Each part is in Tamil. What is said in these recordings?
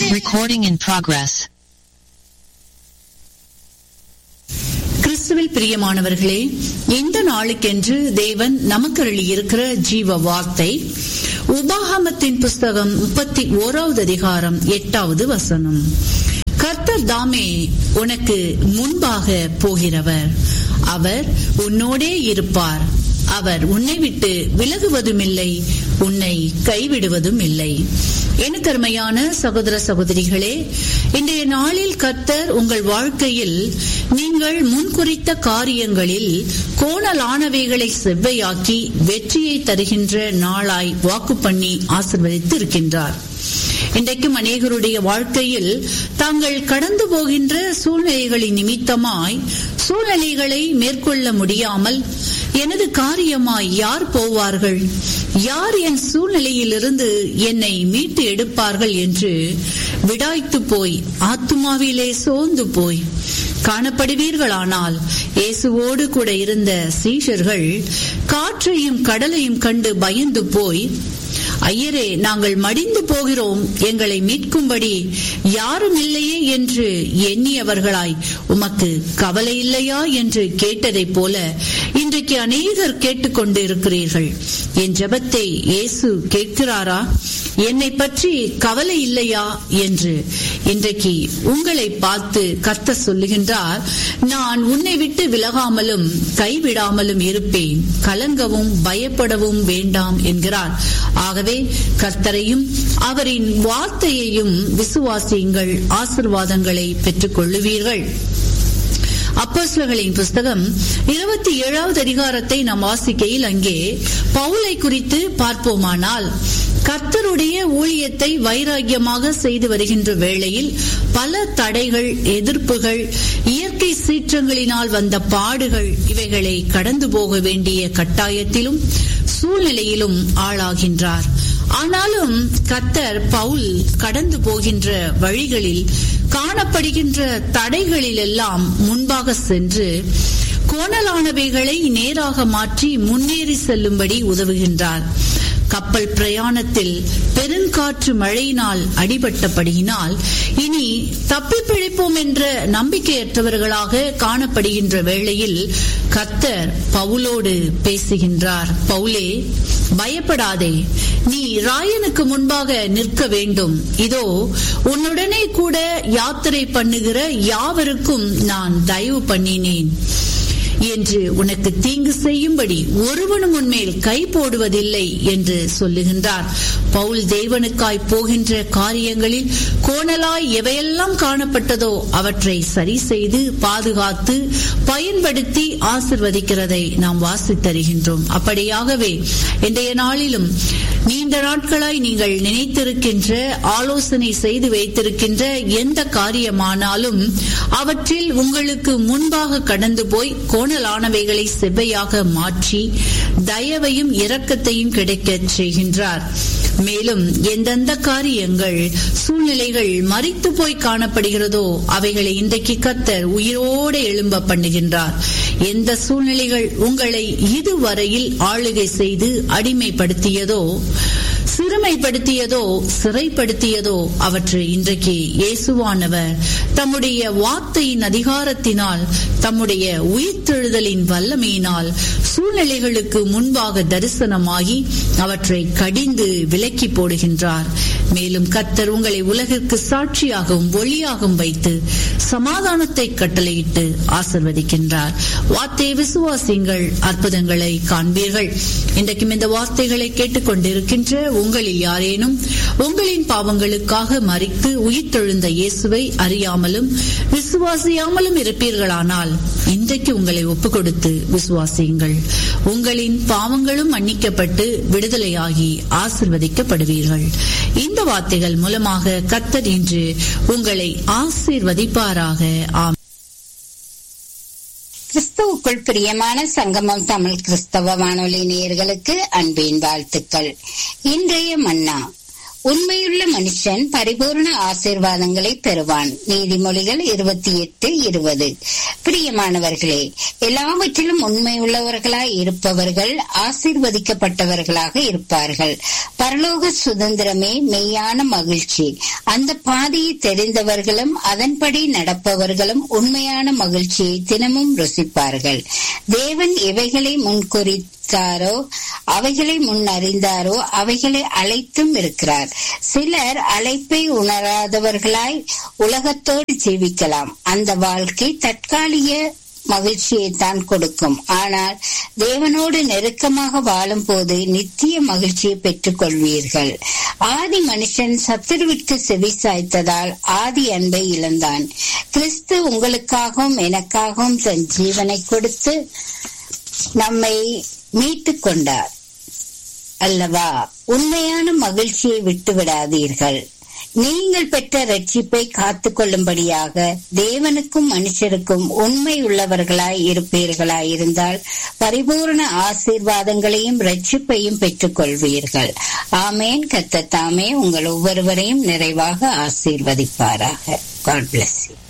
Recording in progress. கிறிஸ்துவில் பிரியமானவர்களே இந்த நாளுக்கென்று தேவன் நமக்கு இருக்கிற ஜீவ வார்த்தை உபாகமத்தின் புஸ்தகம் முப்பத்தி ஓராவது அதிகாரம் எட்டாவது வசனம் கர்த்தர் தாமே உனக்கு முன்பாக போகிறவர் அவர் உன்னோடே இருப்பார் அவர் உன்னை விட்டு விலகுவதுமில்லை உன்னை கைவிடுவதும் இல்லை எனக்கு அருமையான சகோதர சகோதரிகளே இன்றைய நாளில் கர்த்தர் உங்கள் வாழ்க்கையில் நீங்கள் முன்குறித்த காரியங்களில் கோணலானவைகளை செவ்வையாக்கி வெற்றியை தருகின்ற நாளாய் வாக்கு பண்ணி ஆசிர்வதித்து இருக்கின்றார் இன்றைக்கும் அநேகருடைய வாழ்க்கையில் தாங்கள் கடந்து போகின்ற சூழ்நிலைகளின் நிமித்தமாய் சூழ்நிலைகளை மேற்கொள்ள முடியாமல் எனது காரியமாய் யார் போவார்கள் யார் என் சூழ்நிலையிலிருந்து என்னை மீட்டு எடுப்பார்கள் என்று விடாய்த்து போய் ஆத்துமாவிலே சோர்ந்து போய் காணப்படுவீர்களானால் இயேசுவோடு கூட இருந்த சீஷர்கள் காற்றையும் கடலையும் கண்டு பயந்து போய் ஐயரே நாங்கள் மடிந்து போகிறோம் எங்களை மீட்கும்படி யாரும் இல்லையே என்று எண்ணியவர்களாய் உமக்கு கவலை இல்லையா என்று கேட்டதைப் போல இன்றைக்கு அநேகர் கேட்டுக்கொண்டு இருக்கிறீர்கள் என் ஜபத்தை இயேசு கேட்கிறாரா என்னை பற்றி கவலை இல்லையா என்று இன்றைக்கு உங்களை பார்த்து கத்த சொல்லுகின்றார் நான் உன்னை விட்டு விலகாமலும் கைவிடாமலும் இருப்பேன் கலங்கவும் பயப்படவும் வேண்டாம் என்கிறார் ஆகவே கர்த்தரையும் அவரின் வார்த்தையையும் விசுவாசியுங்கள் ஆசிர்வாதங்களை பெற்றுக் கொள்ளுவீர்கள் அப்போஸ்லர்களின் புஸ்தகம் இருபத்தி ஏழாவது அதிகாரத்தை நாம் வாசிக்கையில் அங்கே பவுலை குறித்து பார்ப்போமானால் கர்த்தருடைய ஊழியத்தை வைராக்கியமாக செய்து வருகின்ற வேளையில் பல தடைகள் எதிர்ப்புகள் இயற்கை சீற்றங்களினால் வந்த பாடுகள் இவைகளை கடந்து போக வேண்டிய கட்டாயத்திலும் சூழ்நிலையிலும் ஆளாகின்றார் ஆனாலும் கத்தர் பவுல் கடந்து போகின்ற வழிகளில் காணப்படுகின்ற தடைகளில் எல்லாம் முன்பாக சென்று கோணலானவைகளை நேராக மாற்றி முன்னேறி செல்லும்படி உதவுகின்றார் கப்பல் பிரயாணத்தில் பெருங்காற்று மழையினால் அடிபட்டபடியினால் இனி தப்பி பிழைப்போம் என்ற நம்பிக்கையற்றவர்களாக காணப்படுகின்ற வேளையில் கத்தர் பவுலோடு பேசுகின்றார் பவுலே பயப்படாதே நீ ராயனுக்கு முன்பாக நிற்க வேண்டும் இதோ உன்னுடனே கூட யாத்திரை பண்ணுகிற யாவருக்கும் நான் தயவு பண்ணினேன் என்று உனக்கு தீங்கு செய்யும்படி ஒருவனும் உன்மேல் கை போடுவதில்லை என்று சொல்லுகின்றார் பவுல் தேவனுக்காய் போகின்ற காரியங்களில் கோணலாய் எவையெல்லாம் காணப்பட்டதோ அவற்றை சரி செய்து பாதுகாத்து பயன்படுத்தி ஆசிர்வதிக்கிறதை நாம் வாசித்தருகின்றோம் அப்படியாகவே இன்றைய நாளிலும் நீண்ட நாட்களாய் நீங்கள் நினைத்திருக்கின்ற ஆலோசனை செய்து வைத்திருக்கின்ற எந்த காரியமானாலும் அவற்றில் உங்களுக்கு முன்பாக கடந்து போய் கோணலானவைகளை செவ்வையாக மாற்றி தயவையும் இரக்கத்தையும் கிடைக்கச் செய்கின்றார் மேலும் எந்தெந்த காரியங்கள் சூழ்நிலைகள் மறித்து போய் காணப்படுகிறதோ அவைகளை இன்றைக்கு கத்தர் உயிரோடு எழும்ப பண்ணுகின்றார் எந்த சூழ்நிலைகள் உங்களை இதுவரையில் ஆளுகை செய்து அடிமைப்படுத்தியதோ சிறுமைப்படுத்தியதோ சிறைப்படுத்தியதோ அவற்றை இன்றைக்கு இயேசுவானவர் தம்முடைய வார்த்தையின் அதிகாரத்தினால் தம்முடைய உயிர்த்தெழுதலின் வல்லமையினால் சூழ்நிலைகளுக்கு முன்பாக தரிசனமாகி அவற்றை கடிந்து விலக்கி போடுகின்றார் மேலும் கத்தர் உங்களை உலகிற்கு சாட்சியாகவும் ஒளியாகவும் வைத்து சமாதானத்தை கட்டளையிட்டு ஆசிர்வதிக்கின்றார் வார்த்தையை விசுவாசிங்கள் அற்புதங்களை காண்பீர்கள் இன்றைக்கும் இந்த வார்த்தைகளை கேட்டுக்கொண்டிருக்கின்ற உங்களில் யாரேனும் உங்களின் பாவங்களுக்காக மறித்து உயிர்த்தெழுந்த இயேசுவை அறியாமலும் விசுவாசியாமலும் இருப்பீர்களானால் இன்றைக்கு உங்களை ஒப்புக் கொடுத்து விசுவாசியுங்கள் உங்களின் பாவங்களும் மன்னிக்கப்பட்டு விடுதலையாகி ஆசிர்வதிக்கப்படுவீர்கள் இந்த வார்த்தைகள் மூலமாக கத்தர் இன்று உங்களை ஆசீர்வதிப்பாராக ஆம் கிறிஸ்துவுக்குள் பிரியமான சங்கமம் தமிழ் கிறிஸ்தவ வானொலி நேயர்களுக்கு அன்பின் வாழ்த்துக்கள் இன்றைய மன்னா உண்மையுள்ள மனுஷன் பரிபூர்ண ஆசீர்வாதங்களை பெறுவான் நீதிமொழிகள் இருபத்தி எட்டு இருபது பிரியமானவர்களே எல்லாவற்றிலும் உண்மையுள்ளவர்களாய் இருப்பவர்கள் ஆசீர்வதிக்கப்பட்டவர்களாக இருப்பார்கள் பரலோக சுதந்திரமே மெய்யான மகிழ்ச்சி அந்த பாதையை தெரிந்தவர்களும் அதன்படி நடப்பவர்களும் உண்மையான மகிழ்ச்சியை தினமும் ருசிப்பார்கள் தேவன் எவைகளை முன்குறித்தாரோ அவைகளை முன் அறிந்தாரோ அவைகளை அழைத்தும் இருக்கிறார் சிலர் அழைப்பை உணராதவர்களாய் உலகத்தோடு ஜீவிக்கலாம் அந்த வாழ்க்கை தற்காலிக மகிழ்ச்சியை தான் கொடுக்கும் ஆனால் தேவனோடு நெருக்கமாக வாழும் போது நித்திய மகிழ்ச்சியை பெற்றுக் கொள்வீர்கள் ஆதி மனுஷன் சத்துருவிற்கு செவி சாய்த்ததால் ஆதி அன்பை இழந்தான் கிறிஸ்து உங்களுக்காகவும் எனக்காகவும் தன் ஜீவனை கொடுத்து நம்மை மீட்டுக் கொண்டார் அல்லவா உண்மையான மகிழ்ச்சியை விட்டு விடாதீர்கள் நீங்கள் பெற்ற ரட்சிப்பை காத்துக் கொள்ளும்படியாக தேவனுக்கும் மனுஷருக்கும் உண்மை உள்ளவர்களாய் இருப்பீர்களாய் இருந்தால் பரிபூர்ண ஆசீர்வாதங்களையும் ரட்சிப்பையும் பெற்றுக் கொள்வீர்கள் ஆமேன் கத்த தாமே உங்கள் ஒவ்வொருவரையும் நிறைவாக ஆசீர்வதிப்பாராக காட் பிளஸ் யூ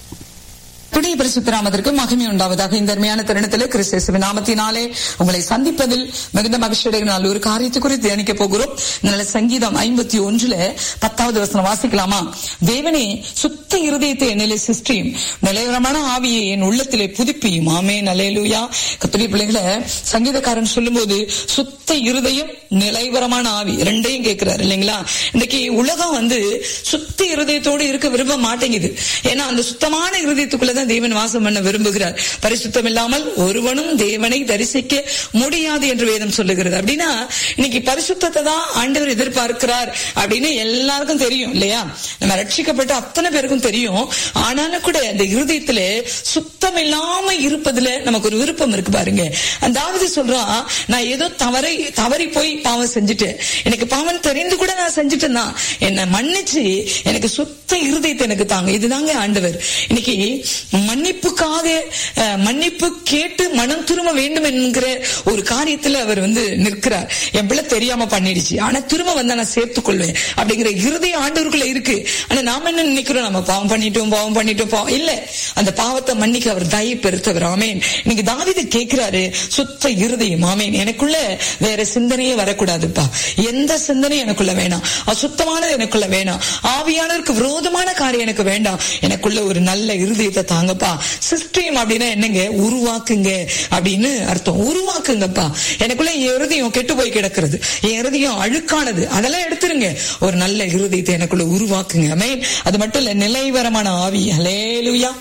துணை பரிசுத்தராமத்திற்கு மகிமை உண்டாவதாக இந்த அருமையான தருணத்தில் கிறிஸ்துவின் நாமத்தினாலே உங்களை சந்திப்பதில் மிகுந்த மகிழ்ச்சியுடைய நாள் ஒரு காரியத்தை குறித்து தியானிக்க போகிறோம் நல்ல சங்கீதம் ஐம்பத்தி ஒன்றுல பத்தாவது வசனம் வாசிக்கலாமா தேவனே சுத்த இருதயத்தை என்னிலே சிருஷ்டியும் நிலைவரமான ஆவியை என் உள்ளத்திலே புதுப்பியும் ஆமே நலையலூயா கத்துடைய பிள்ளைகளை சங்கீதக்காரன் சொல்லும்போது சுத்த இருதயம் நிலைவரமான ஆவி ரெண்டையும் கேட்கிறாரு இல்லைங்களா இன்னைக்கு உலகம் வந்து சுத்த இருதயத்தோடு இருக்க விரும்ப மாட்டேங்குது ஏன்னா அந்த சுத்தமான இருதயத்துக்குள்ள தான் தேவன் வாசம் பண்ண விரும்புகிறார் பரிசுத்தம் இல்லாமல் ஒருவனும் தேவனை தரிசிக்க முடியாது என்று வேதம் சொல்லுகிறது அப்படின்னா இன்னைக்கு பரிசுத்தத்தை தான் ஆண்டவர் எதிர்பார்க்கிறார் அப்படின்னு எல்லாருக்கும் தெரியும் இல்லையா நம்ம ரட்சிக்கப்பட்ட அத்தனை பேருக்கும் தெரியும் ஆனாலும் கூட அந்த இருதயத்துல சுத்தம் இல்லாம இருப்பதுல நமக்கு ஒரு விருப்பம் இருக்கு பாருங்க அந்த ஆவது சொல்றான் நான் ஏதோ தவறை தவறி போய் பாவம் செஞ்சுட்டேன் எனக்கு பாவம் தெரிந்து கூட நான் செஞ்சுட்டேன் தான் என்னை மன்னிச்சு எனக்கு சுத்த இருதயத்தை எனக்கு தாங்க இதுதாங்க ஆண்டவர் இன்னைக்கு மன்னிப்புக்காக அஹ், மன்னிப்பு கேட்டு மனம் திரும்ப வேண்டும் என்கிற ஒரு காரியத்துல அவர் வந்து நிற்கிறார் என் பிள்ளை தெரியாம பண்ணிடுச்சு ஆனா திரும்ப வந்து நான் சேர்த்துக் கொள்வேன் அப்படிங்கிற இருதய ஆண்டவருக்குள்ள இருக்கு ஆனா நாம என்ன நினைக்கிறோம் நம்ம பாவம் பண்ணிட்டோம் பாவம் பண்ணிட்டோம் பாவம் இல்ல அந்த பாவத்தை மன்னிக்க அவர் தயை பெருத்தவர் ஆமேன் இன்னைக்கு தாவித கேட்கிறாரு சுத்த இருதயம் ஆமேன் எனக்குள்ள வேற சிந்தனையே வரக்கூடாதுப்பா எந்த சிந்தனையும் எனக்குள்ள வேணாம் அசுத்தமானது எனக்குள்ள வேணாம் ஆவியானவருக்கு விரோதமான காரியம் எனக்கு வேண்டாம் எனக்குள்ள ஒரு நல்ல இருதயத்தை தாங்கப்பா சிஸ்டம் அப்படின்னா என்னங்க உருவாக்குங்க அப்படின்னு அர்த்தம் உருவாக்குங்கப்பா எனக்குள்ள என் இருதயம் கெட்டு போய் கிடக்கிறது என் இருதயம் அழுக்கானது அதெல்லாம் எடுத்துருங்க ஒரு நல்ல இருதயத்தை எனக்குள்ள உருவாக்குங்க அமேன் அது மட்டும் இல்ல நிலைவரமான ஆவி ஹலேலுயா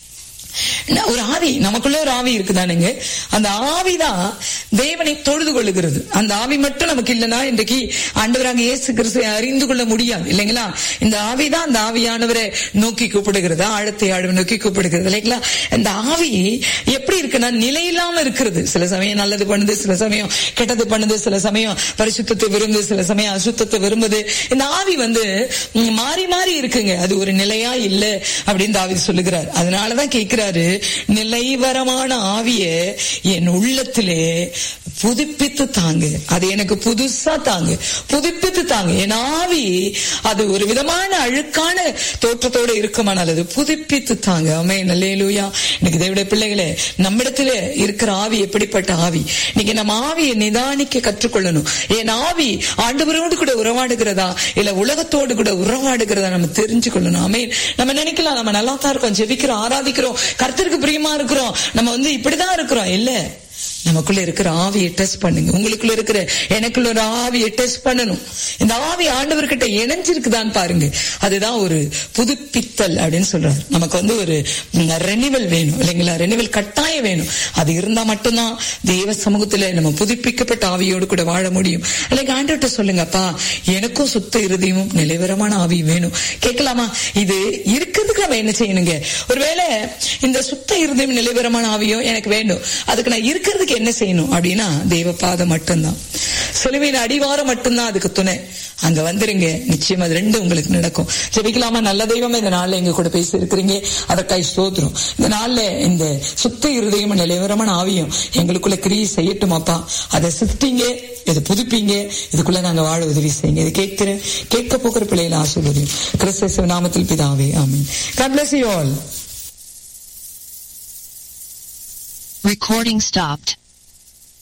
ந- ஒரு ஆவி நமக்குள்ள ஒரு ஆவி இருக்குதானுங்க அந்த ஆவிதான் தேவனை தொழுது கொள்ளுகிறது அந்த ஆவி மட்டும் நமக்கு இல்லைன்னா இன்றைக்கு ஆண்டவராக இயேசு கிறிஸ்துவை அறிந்து கொள்ள முடியாது இல்லைங்களா இந்த ஆவிதான் அந்த ஆவியானவரை நோக்கி கூப்பிடுகிறது ஆழத்தை ஆழ்வை நோக்கி கூப்பிடுகிறது இல்லைங்களா இந்த ஆவி எப்படி இருக்குன்னா நிலையில்லாம இருக்கிறது சில சமயம் நல்லது பண்ணுது சில சமயம் கெட்டது பண்ணுது சில சமயம் பரிசுத்தத்தை விரும்புது சில சமயம் அசுத்தத்தை விரும்புது இந்த ஆவி வந்து ம், மாறி மாறி இருக்குங்க அது ஒரு நிலையா இல்ல அப்படின்னு தாவி சொல்லுகிறார் அதனாலதான் கேட்கிறாரு நிலைவரமான ஆவிய என் உள்ளத்திலே புதுப்பித்து தாங்க அது எனக்கு புதுசா தாங்க புதுப்பித்து தாங்க என் ஆவி அது ஒரு விதமான அழுக்கான தோற்றத்தோட இருக்குமானால் அது புதுப்பித்து தாங்க அமே நல்லேலூயா இன்னைக்கு தேவடைய பிள்ளைகளே நம்மிடத்துல இருக்கிற ஆவி எப்படிப்பட்ட ஆவி இன்னைக்கு நம்ம ஆவியை நிதானிக்க கற்றுக்கொள்ளணும் என் ஆவி ஆண்டவரோடு கூட உறவாடுகிறதா இல்ல உலகத்தோடு கூட உறவாடுகிறதா நம்ம தெரிஞ்சு கொள்ளணும் ஆமே நம்ம நினைக்கலாம் நம்ம நல்லா தான் இருக்கோம் ஜெபிக்கிறோம் ஆராதிக்கிறோம் கர்த்தருக்கு பிரியமா இருக்கிறோம் நம்ம வந்து இப்படிதான் இருக்கிறோம் இல்ல நமக்குள்ள இருக்கிற ஆவியை டெஸ்ட் பண்ணுங்க உங்களுக்குள்ள இருக்கிற எனக்குள்ள ஒரு ஆவியை டெஸ்ட் பண்ணணும் இந்த ஆவி ஆண்டவர்கிட்ட இணைஞ்சிருக்குதான்னு பாருங்க அதுதான் ஒரு புதுப்பித்தல் அப்படின்னு சொல்றாரு நமக்கு வந்து ஒரு ரெனிவல் வேணும் இல்லைங்களா ரெனிவல் கட்டாயம் வேணும் அது இருந்தா மட்டும்தான் தேவ சமூகத்துல நம்ம புதுப்பிக்கப்பட்ட ஆவியோடு கூட வாழ முடியும் இல்லைங்க ஆண்டவர்கிட்ட சொல்லுங்கப்பா எனக்கும் சுத்த இருதயமும் நிலைவரமான ஆவி வேணும் கேட்கலாமா இது இருக்கிறதுக்கு நம்ம என்ன செய்யணுங்க ஒருவேளை இந்த சுத்த இருதயம் நிலைவரமான ஆவியும் எனக்கு வேண்டும் அதுக்கு நான் இருக்கிறதுக்கு என்ன செய்யணும் அப்படின்னா தெய்வ பாதம் மட்டும்தான் சிலுவையின் அடிவாரம் மட்டும்தான் அதுக்கு துணை அங்க வந்துருங்க நிச்சயம் அது ரெண்டு உங்களுக்கு நடக்கும் ஜெபிக்கலாமா நல்ல தெய்வம் இந்த நாள்ல எங்க கூட பேசி இருக்கிறீங்க அதற்காய் ஸ்தோத்திரம் இந்த நாள்ல இந்த சுத்த இருதயம் நிலைவரமான ஆவியும் எங்களுக்குள்ள கிரியை செய்யட்டுமாப்பா அதை சித்திங்க இதை புதுப்பிங்க இதுக்குள்ள நாங்க வாழ உதவி செய்யுங்க இது கேட்கிறேன் கேட்க போகிற பிள்ளைகளை ஆசீர்வதியும் கிறிஸ்தவ நாமத்தில் பிதாவே ஆமீன் God bless you all Recording stopped.